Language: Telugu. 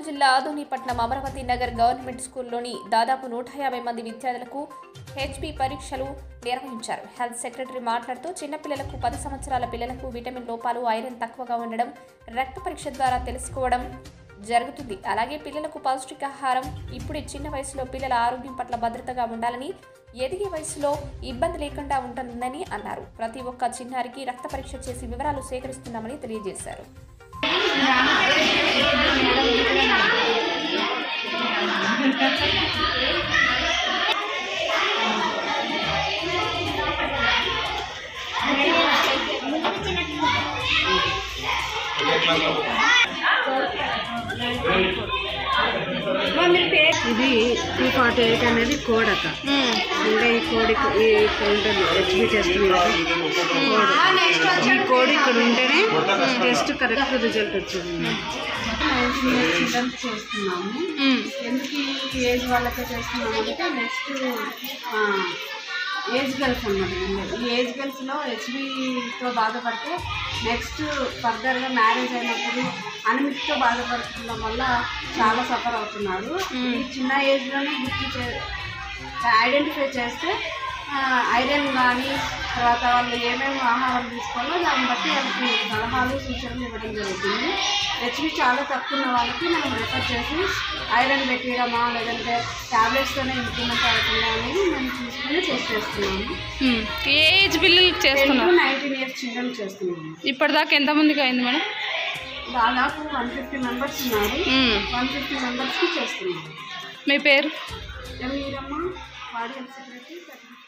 జిల్లా ఆదోనిపట్నం అమరావతి నగర్ గవర్నమెంట్ స్కూల్లోని దాదాపు నూట యాభై మంది విద్యార్థులకు హెచ్పి పరీక్షలు నిర్వహించారు హెల్త్ సెక్రటరీ మాట్లాడుతూ చిన్నపిల్లలకు పది సంవత్సరాల పిల్లలకు విటమిన్ లోపాలు ఐరన్ తక్కువగా ఉండడం రక్త పరీక్ష ద్వారా తెలుసుకోవడం జరుగుతుంది అలాగే పిల్లలకు పౌష్టికాహారం ఇప్పుడే చిన్న వయసులో పిల్లల ఆరోగ్యం పట్ల భద్రతగా ఉండాలని ఎదిగే వయసులో ఇబ్బంది లేకుండా ఉంటుందని అన్నారు ప్రతి ఒక్క చిన్నారికి రక్త పరీక్ష చేసి వివరాలు సేకరిస్తున్నామని తెలియజేశారు ఇది టూ ఫార్టీ ఎయిట్ అనేది కోడ్ అక్క అంటే ఈ కోడ్ ఇక్కడ ఈ ఇక్కడ ఉంటుంది హెచ్బి టెస్ట్ కోడ్ ఈ కోడ్ ఇక్కడ ఉంటేనే టెస్ట్ కరెక్ట్ రిజల్ట్ వచ్చింది చిల్డ్రన్స్ చేస్తున్నాము ఎందుకు ఈ ఏజ్ వాళ్ళకే చేస్తున్నాము అంటే నెక్స్ట్ ఏజ్ గర్ల్స్ అన్నమాట ఈ ఏజ్ గర్ల్స్లో హెచ్బితో బాధపడితే నెక్స్ట్ ఫర్దర్గా మ్యారేజ్ అయినప్పుడు అనిమిట్తో బాధపడుతుండడం వల్ల చాలా సఫర్ అవుతున్నారు ఈ చిన్న ఏజ్లోనే గుర్తు చే ఐడెంటిఫై చేస్తే ఐరన్ కానీ తర్వాత వాళ్ళు ఏమేమి ఆహారం తీసుకోవాలో దాన్ని బట్టి వాళ్ళకి సలహాలు సూచనలు ఇవ్వడం జరుగుతుంది హెచ్బి చాలా తక్కువ ఉన్న వాళ్ళకి మనం రెఫర్ చేసి ఐరన్ పెట్టియడమా లేదంటే టాబ్లెట్స్తోనే ఇంప్రూవ్మెంట్ అవుతుందా అనేది మేము చూసుకుని టెస్ట్ చేస్తున్నాము ఏ ఏజ్ పిల్లలకి చేస్తున్నారు నైన్టీన్ ఇయర్స్ చిల్డ్రన్ చేస్తున్నాము ఇప్పటిదాకా ఎంతమందికి అయింది మేడం దాదాపు వన్ ఫిఫ్టీ మెంబర్స్ ఉన్నారు మ్మ్. వన్ ఫిఫ్టీ మెంబర్స్కి చేస్తున్నాము మీ పేరు M Eeramma ward health secretary